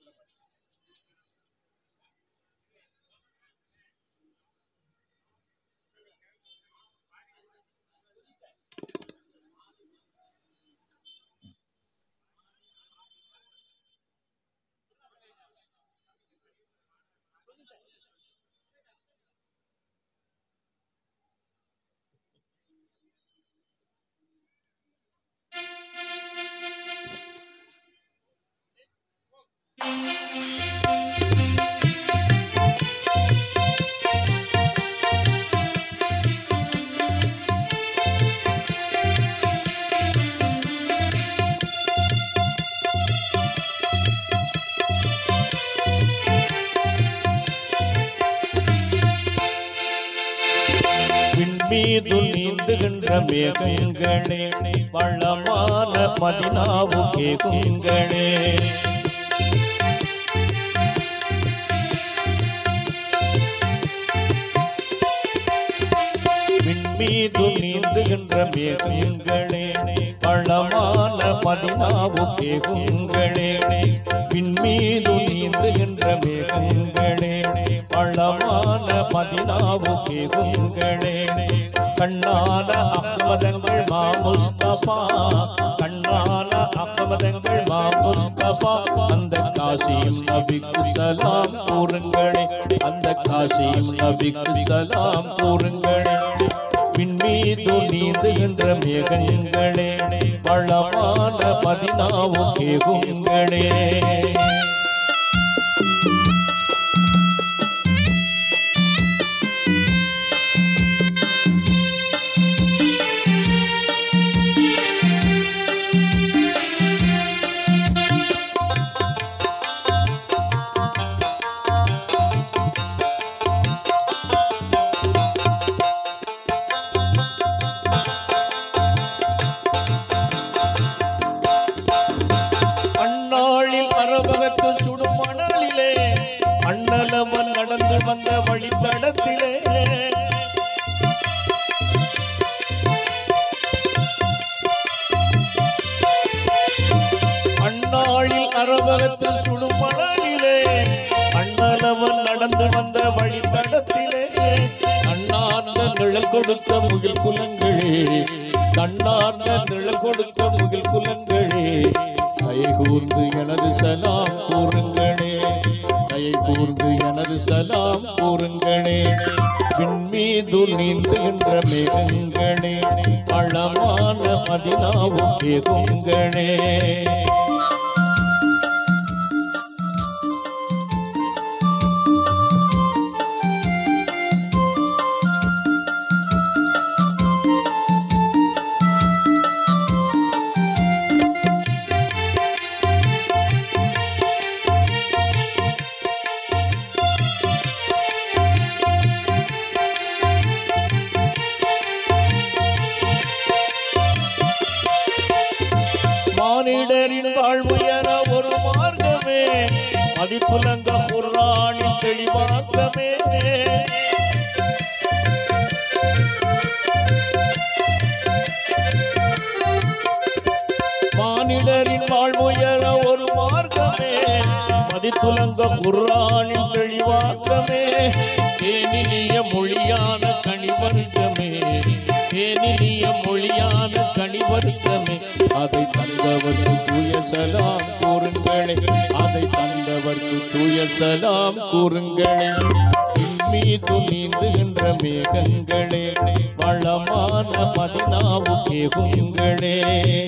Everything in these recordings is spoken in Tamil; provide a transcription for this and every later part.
விண்மீது நீந்துகின்ற மேகங்களே வளமான மதினாவும் கேகுங்களே விண்மீது நீந்துகின்ற மேகங்களே வளமான மதினாவும் கேகுங்களே விண்மீது நீந்துகின்ற மேகங்களே வளமான மதினாவும் கேகுங்களே கண்ணான அகமதங்கள் மா முஸ்தபா கண்ணான அகமதங்கள் மா முஸ்தபா அந்த காசியும் நபிக்கு சலாம் கூறுங்களே அந்த காசியும் நபிக்கு சலாம் கூறுங்களே விண்மீது நீந்துகின்ற மேகங்களே வளமான மதினாவும் கேகுங்களே அந்நாளில் அரபகத்து சுடும் மணலிலே அண்ணலவன் நடந்து வந்த வழித்தடத்திலே அந்நாளில் அரபகத்து சுடும் மணலிலே அண்ணலவன் நடந்து வந்த வழித்தடத்திலே அண்ணார்ந்த நிழல் கொடுத்த முகில் குலங்களே கண்ணார்ந்த நிழல் கொடுத்த முகில் குலங்களே தயை கூர்ந்து எனது சலாம் கூறுங்களே தயை கூர்ந்து எனது சலாம் கூறுங்களே விண்மீது நீந்துகின்ற மேகங்களே அழமான மதினாவும் கேகுங்களே மானிடரின் வாழ்வு என ஒரு மார்க்கமே மதிப்புலங்க குர்ஆனின் தெளிவாக்கமே மானிடரின் வாழ்வு என ஒரு மார்க்கமே மதித்துலங்க குர்ஆனின் தெளிவாக்கமே தேனிலிய மொழியான கனிவருத்தமே தேனிலிய மொழியான கனிவருத்தமே அதை தந்தவர்க்கு தூய சலாம் கூறுங்களே அதை தந்தவர்க்கு தூய சலாம் கூறுங்களே மீது நீந்துகின்ற மேகங்களே வளமான மதினாவு கேகுங்களே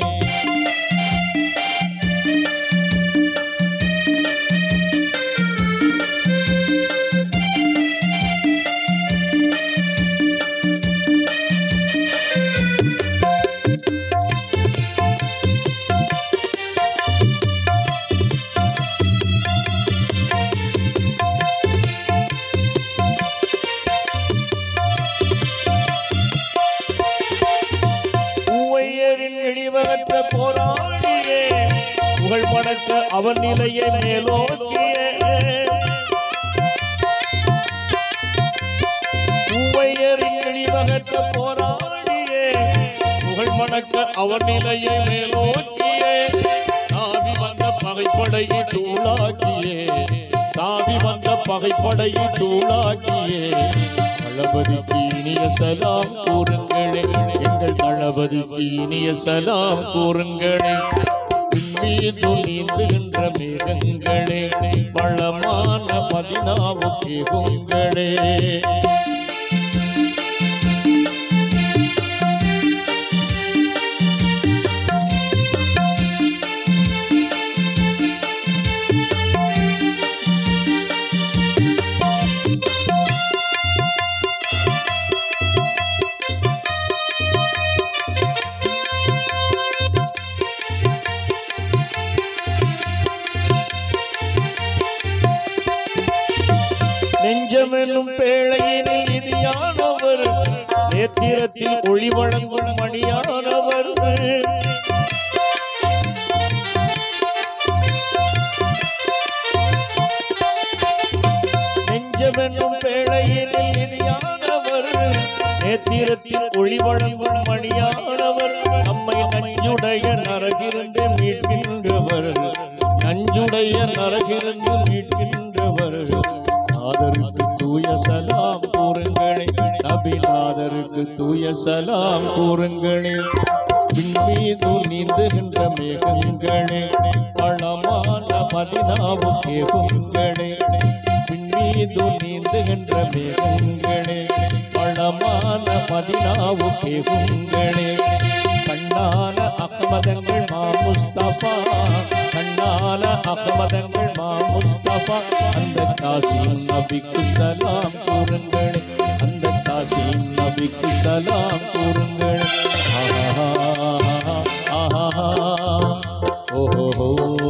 பூவையரின் இழிவகற்ற போராடியே புகழ் படக்க அவன் நிலையை மேலோக்கியே பூவையரின் இழிவகற்ற போராடியே புகழ் மணக்க அவன் நிலையை மேலோக்கியே நாவி வந்த பகை பகைப்படையை தூளாக்கியே தாவி வந்த பகைப்படையை தூளாக்கியே தளபதிக்கு இனிய சலாம் கூறுங்களே எங்கள் தளபதிக்கு இனிய சலாம் கூறுங்களே மீது நீந்துகின்ற மேகங்களே பழமான மதினாவுக்கு உங்களே நெஞ்சமெனும் பேழையினில் இதியானவர் நேத்திரத்தில் ஒளி வழங்கும் மணியானவர் நெஞ்சமெனும் பேழையினில் இதியானவர் நேத்திரத்தில் ஒளி வழங்கும் மணியானவர் நம்மை நஞ்சுடைய நரகிருந்து மீட்கின்றவர் நஞ்சுடைய நரகிருந்து மீட்கின்றவர் நாதருக்கு தூய சலாம் கூறுங்களே நபிநாதருக்கு தூய சலாம் கூறுங்களே விண்மீது நீந்துகின்ற மேகங்களே பழமான மதினாவுக்கே உங்களே விண்மீது நீந்துகின்ற மேகங்களே பழமான மதினாவுக்கே உங்களே கண்ணான அகமதங்கள் மா முஸ்தபா கண்ணான அகமதங்கள் மா முஸ்தபா அந்த காசிம் நபிக்கு சலாம் கூறுங்களே அந்த காசிம் நபிக்கு சலாம் கூறுங்களே ஆஹா ஆஹா ஓஹோ